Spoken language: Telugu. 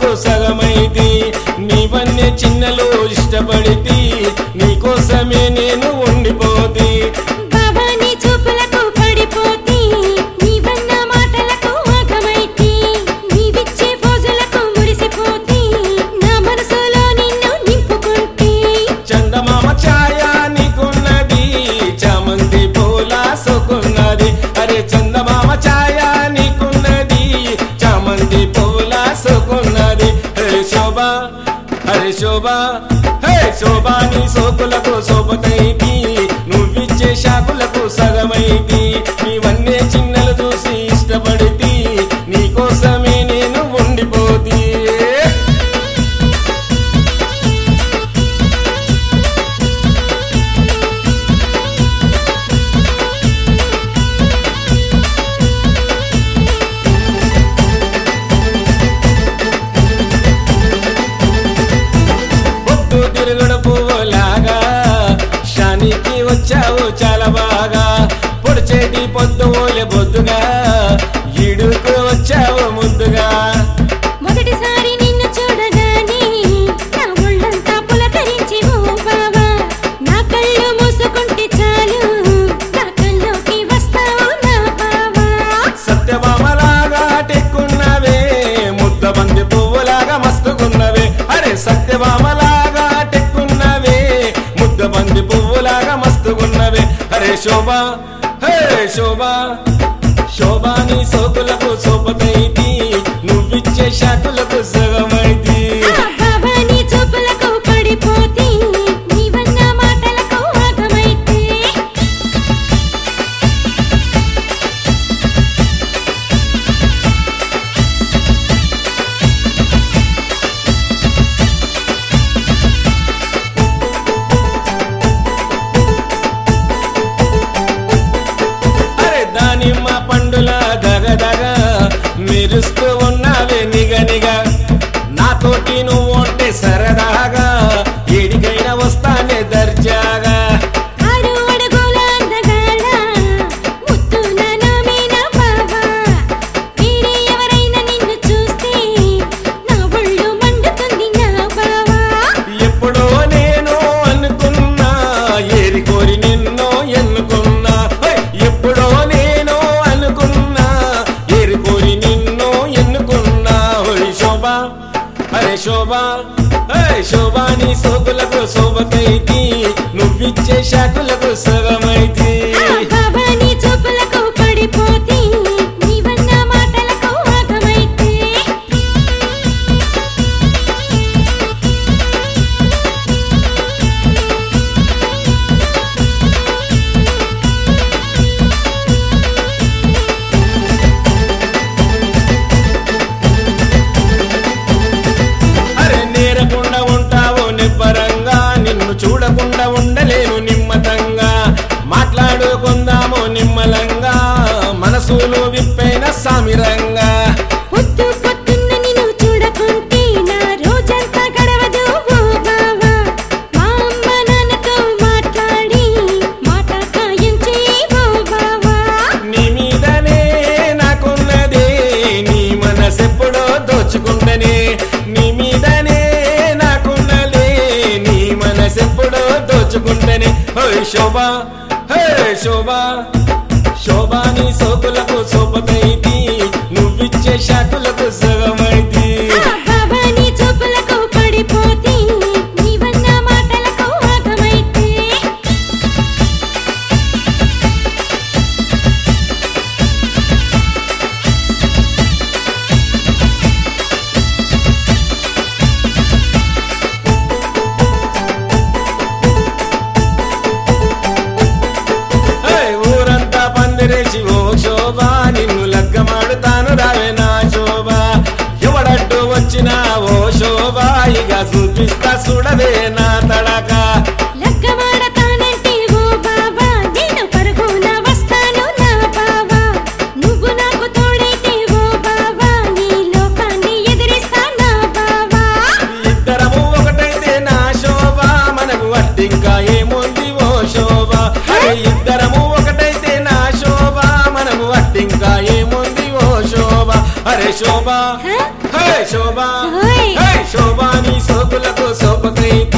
సోకులకు సగమైతి నీవన్నీ చిన్నలు ఇష్టపడితి నీకోసమే నేను ఉండిపోతి బాబా నీ చూపులకు పడిపోతి నీవన్న మాటలకు ఆగమైతి నీవిచ్చే ఫోజులకు మురిసిపోతి నా మనసులో నిన్ను నింపుకుంటే చందమామ ఛాయ నీకున్నది చామంతి పూల సోకున్నది అరే చందమామ ఛాయ నీకున్నది చామంతి పూల సోకున్నది హరే శోభ హరే శోభ హే శోభ నీ సోకులకు శోభతైతి నువ్విచ్చే షాకులకు సగమైతి నీవన్నీ చిన్నలు చూసి ఇష్టపడితి నీకోసమే నేను ఉండిపోతీ పొద్దు తిరుగుడు పువ్వులాగా శానికి వచ్చావు చాలా బాగా పొడిచేటి పొద్దు ఓలే బొద్దుగా ఈడుకు వచ్చావు ముద్దుగా మొదటిసారి నిన్ను చూడగానే నా ఒళ్ళంతా పులకరించి ఓ బావా నా కళ్ళు మూసుకుంటే చాలు నా కల్లోకి వస్తావు నా బావా సత్యభామలాగా టెక్కున్నవే ముద్ద బంది పువ్వులాగా మస్తుకున్నవే అరే సత్యభామలాగా టెక్కున్నవే ముద్ద బంది పువ్వులాగా మస్తుకున్నవే అరే శోభ హే శోభ శోభాని సోకులకు సోపతైతి నువ్విచ్చే శాకులకు సగమైతి ఆ బాబా నీ చూపులకు పడిపోతే నీవన్న మాటలకు ఆగమైతే అరే దానిమ్మ పండుల దగదగ మెరుస్తూ ఉన్నావే నిగ నిగ నాతోటి నువ్వు ఉంటే సరదాగా ఏడికైనా వస్తానే దర్జాగా ఆరు అడుగుల అందగాడ ముద్దున నామేన బావా వేరే ఎవరైనా నిన్ను చూస్తే నా ఒళ్ళు మండుతుంది నా బావా ఎప్పుడో నేను అనుకున్నా ఏరి కోరి నిన్నో ఎన్నుకున్నా హై! ఎప్పుడో నేను అనుకున్నా ఏరి కోరి నిన్నో ఎన్నుకున్నా హోయ్ శోభ హరే శోభ హే శోభ నీ సోకులకు శోభతైతి నువ్విచ్చే శాకులకు సగమైతి ఆ బాబా నీ చూపులకు పడిపోతే నీవన్న మాటలకు ఆగమైతే అరే నేరకుండా ఉంటావో నిబ్బరంగా నిన్ను చూడకుండా ఉండలేను నిమ్మతంగా మాట్లాడుకుందామో నిమ్మలంగా మనసులు విప్పైన సామిరంగా పొద్దు పొద్దున్న నిన్ను చూడకుంటే నా రోజంతా గడవదు ఓ బావా మా అమ్మ నాన్నతో మాట్లాడి మాట ఖాయం చేయి ఓ బావా నీ మీదనే నాకున్నదే నీ మనసెప్పుడో దోచుకుంటనే నీ మీదనే నాకున్నదే నీ మనసెప్పుడో దోచుకుంటనే హోయ్ శోభ హే శోభ శోభా నీ సోకులకు సోపతైతి నువ్విచ్చే శాకులకు సగమైతి ఆ బాబా నీ చూపులకు పడిపోతే నీవన్న మాటలకు ఆగమైతే హే, ఊరంతా పందిరేసి ఓ శోభ నిన్ను లగ్గమాడుతాను రావే నా శోభ ఎవడట్టు వచ్చినా ఓ శోభ ఇక చూపిస్తా చూడవే నా తడక లగ్గమాడతానంటే ఓ బావా నేను పరుగున వస్తాను నా బావా నువ్వు నాకు తోడైతే ఓ బావా నీ లోకాన్ని ఎదిరిస్తా నా బావా ఇద్దరము ఒకటైతే నా శోభ మనకు అట్టింకా ఏముంది ఓ శోభ అరే ఇద్దరము ఒకటైతే నా శోభ మనకు అట్టింకా ఏముంది ఓ శోభ అరే శోభ హ? హే శోభా ఓయ్. హే శోభా నీ సోకులకు సోపకై